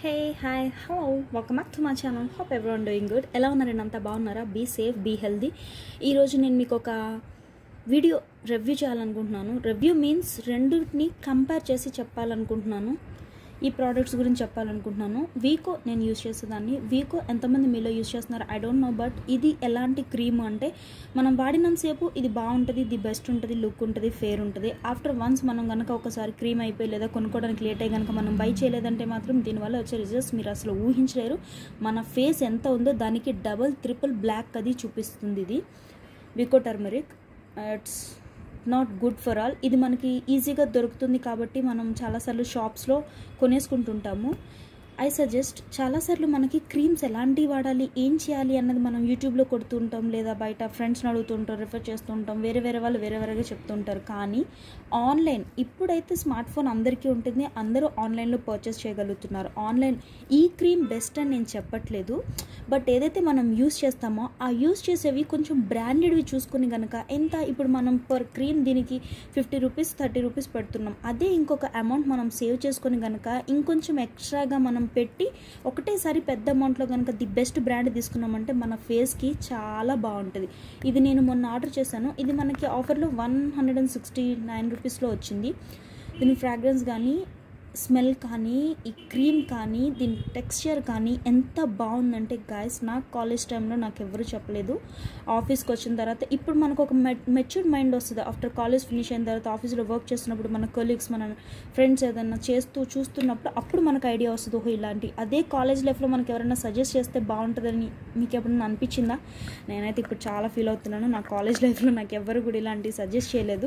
hey hi hello welcome back to my channel hope everyone doing good ఎలా ఉన్నారండి అంతా బాగున్నారా బీ సేఫ్ బీ హెల్దీ ఈరోజు నేను మీకు ఒక వీడియో రివ్యూ చేయాలనుకుంటున్నాను రివ్యూ మీన్స్ రెండింటిని కంపేర్ చేసి చెప్పాలనుకుంటున్నాను ఈ ప్రోడక్ట్స్ గురించి చెప్పాలనుకుంటున్నాను వీకో నేను యూస్ చేసేదాన్ని వీకో ఎంతమంది మీలో యూస్ చేస్తున్నారు ఐ డోంట్ నో బట్ ఇది ఎలాంటి క్రీమ్ అంటే మనం వాడినంతసేపు ఇది బాగుంటుంది ఇది బెస్ట్ ఉంటుంది లుక్ ఉంటుంది ఫేర్ ఉంటుంది ఆఫ్టర్ వన్స్ మనం కనుక ఒకసారి క్రీమ్ అయిపోయి లేదా కొనుక్కోవడానికి లేట్ అయ్యి కనుక మనం బై చేయలేదంటే మాత్రం దీనివల్ల వచ్చే రిజల్ట్స్ మీరు అసలు ఊహించలేరు మన ఫేస్ ఎంత ఉందో దానికి డబల్ ట్రిపుల్ బ్లాక్ అది చూపిస్తుంది ఇది Vicco turmeric it's not good for all ఇది మనకి ఈజీగా దొరుకుతుంది కాబట్టి మనం చాలాసార్లు షాప్స్లో కొనేసుకుంటుంటాము ఐ సజెస్ట్ చాలాసార్లు మనకి క్రీమ్స్ ఎలాంటివి వాడాలి ఏం చేయాలి అన్నది మనం యూట్యూబ్లో కొడుతుంటాం లేదా బయట ఫ్రెండ్స్ని అడుగుతుంటాం రిఫర్ చేస్తుంటాం వేరే వేరే వాళ్ళు వేరే వేరేగా చెప్తుంటారు కానీ ఆన్లైన్ ఇప్పుడైతే స్మార్ట్ ఫోన్ అందరికీ ఉంటుంది అందరూ ఆన్లైన్లో పర్చేస్ చేయగలుగుతున్నారు ఆన్లైన్ ఈ క్రీమ్ బెస్ట్ అని నేను చెప్పట్లేదు బట్ ఏదైతే మనం యూస్ చేస్తామో ఆ యూస్ చేసేవి కొంచెం బ్రాండెడ్వి చూసుకుని కనుక ఎంత ఇప్పుడు మనం పర్ క్రీమ్ దీనికి ఫిఫ్టీ రూపీస్ థర్టీ రూపీస్ పెడుతున్నాం అదే ఇంకొక అమౌంట్ మనం సేవ్ చేసుకొని కనుక ఇంకొంచెం ఎక్స్ట్రాగా మనం పెట్టి ఒకటేసారి పెద్ద అమౌంట్లో కనుక ది బెస్ట్ బ్రాండ్ తీసుకున్నామంటే మన ఫేస్కి చాలా బాగుంటుంది ఇది నేను మొన్న ఆర్డర్ చేశాను ఇది మనకి ఆఫర్లో one hundred and sixty nine రూపీస్లో వచ్చింది దీని ఫ్రాగ్రెన్స్ కానీ స్మెల్ కానీ ఈ క్రీమ్ కానీ దీని టెక్స్చర్ కానీ ఎంత బాగుందంటే గాయస్ నాకు కాలేజ్ టైంలో నాకు ఎవరు చెప్పలేదు ఆఫీస్కి వచ్చిన తర్వాత ఇప్పుడు మనకు ఒక మెచ్యూర్డ్ మైండ్ వస్తుంది ఆఫ్టర్ కాలేజ్ ఫినిష్ అయిన తర్వాత ఆఫీస్లో వర్క్ చేస్తున్నప్పుడు మన కొలీగ్స్ మన ఫ్రెండ్స్ ఏదైనా చేస్తూ చూస్తున్నప్పుడు అప్పుడు మనకు ఐడియా వస్తుంది ఓహో ఇలాంటి అదే కాలేజ్ లైఫ్లో మనకి ఎవరైనా సజెస్ట్ చేస్తే బాగుంటుందని మీకు ఎప్పుడైనా అనిపించిందా నేనైతే ఇప్పుడు చాలా ఫీల్ అవుతున్నాను నా కాలేజ్ లైఫ్లో నాకు ఎవరు కూడా ఇలాంటివి సజెస్ట్ చేయలేదు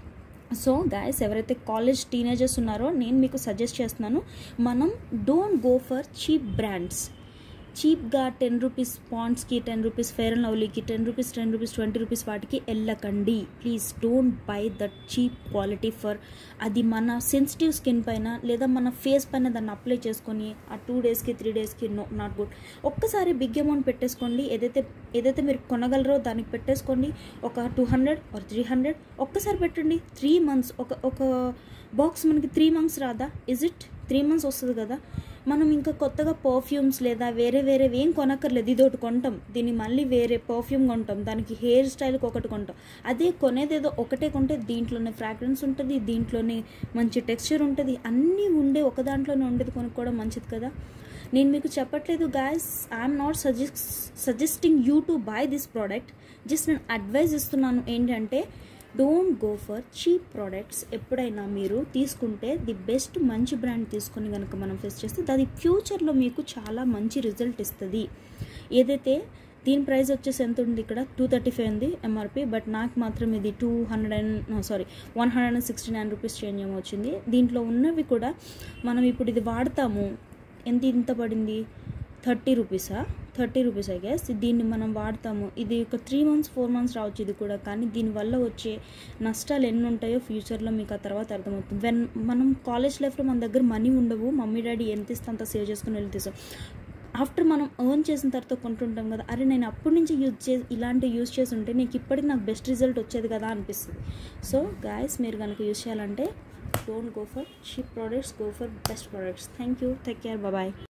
సో గాయస్ ఎవరైతే కాలేజ్ టీనేజర్స్ ఉన్నారో నేను మీకు సజెస్ట్ చేస్తున్నాను మనం don't go for cheap brands చీప్గా టెన్ రూపీస్ పాండ్స్కి టెన్ రూపీస్ ఫేర్ అండ్ లవ్లీకి ten rupees ten rupees twenty rupees వాటికి వెళ్ళకండి please don't buy that cheap quality for అది మన సెన్సిటివ్ స్కిన్ పైన లేదా మన ఫేస్ పైన దాన్ని అప్లై చేసుకొని ఆ టూ డేస్కి త్రీ డేస్కి నో నాట్ గుడ్ ఒక్కసారి బిగ్ అమౌంట్ పెట్టేసుకోండి ఏదైతే ఏదైతే మీరు కొనగలరో దానికి పెట్టేసుకోండి ఒక two hundred or three hundred ఒక్కసారి పెట్టండి త్రీ మంత్స్ ఒక ఒక బాక్స్ మనకి త్రీ మంత్స్ రాదా ఇజ్ ఇట్ త్రీ మంత్స్ వస్తుంది కదా మనం ఇంకా కొత్తగా పర్ఫ్యూమ్స్ లేదా వేరే వేరే ఏం కొనక్కర్లేదు ఇది ఒకటి కొంటాం దీన్ని మళ్ళీ వేరే పర్ఫ్యూమ్ కొంటాం దానికి హెయిర్ స్టైల్కి ఒకటి కొంటాం అదే కొనేదేదో ఒకటే కొంటే దీంట్లోనే ఫ్రాగ్రెన్స్ ఉంటుంది దీంట్లోనే మంచి టెక్స్చర్ ఉంటుంది అన్నీ ఉండే ఒక దాంట్లోనే ఉండేది కొనుక్కోవడం మంచిది కదా నేను మీకు చెప్పట్లేదు guys I'm not suggest suggesting you to buy this product just నేను అడ్వైజ్ ఇస్తున్నాను ఏంటంటే don't go for cheap products ఎప్పుడైనా మీరు తీసుకుంటే ది బెస్ట్ మంచి బ్రాండ్ తీసుకొని కనుక మనం ఫేస్ చేస్తే అది ఫ్యూచర్లో మీకు చాలా మంచి రిజల్ట్ ఇస్తుంది ఏదైతే దీని ప్రైస్ వచ్చేసి ఎంత ఉంది ఇక్కడ టూ థర్టీ ఫైవ్ ఉంది ఎంఆర్పి బట్ నాకు మాత్రం ఇది two hundred and sorry one hundred and sixty nine rupees change ఏమో వచ్చింది దీంట్లో ఉన్నవి కూడా మనం ఇప్పుడు ఇది వాడతాము ఎంత ఇంత పడింది థర్టీ రూపీసా థర్టీ రూపీస్ ఐ గెస్ దీన్ని మనం వాడతాము ఇది ఒక త్రీ మంత్స్ ఫోర్ మంత్స్ రావచ్చు ఇది కూడా కానీ దీనివల్ల వచ్చే నష్టాలు ఎన్ని ఉంటాయో ఫ్యూచర్లో మీకు ఆ తర్వాత అర్థమవుతుంది వెన్ మనం కాలేజ్ లైఫ్లో మన దగ్గర మనీ ఉండవు మమ్మీ డాడీ ఎంత ఇస్తే అంత సేవ్ చేసుకుని వెళ్ళి తీసాం ఆఫ్టర్ మనం ఎర్న్ చేసిన తర్వాత కొంటుంటాం కదా అరే నేను అప్పటి నుంచి యూజ్ చే ఇలాంటి యూజ్ చేసి ఉంటే నీకు ఇప్పటికి నాకు బెస్ట్ రిజల్ట్ వచ్చేది కదా అనిపిస్తుంది సో గాయస్ మీరు కనుక యూజ్ చేయాలంటే don't go for cheap products go for best products thank you take care bye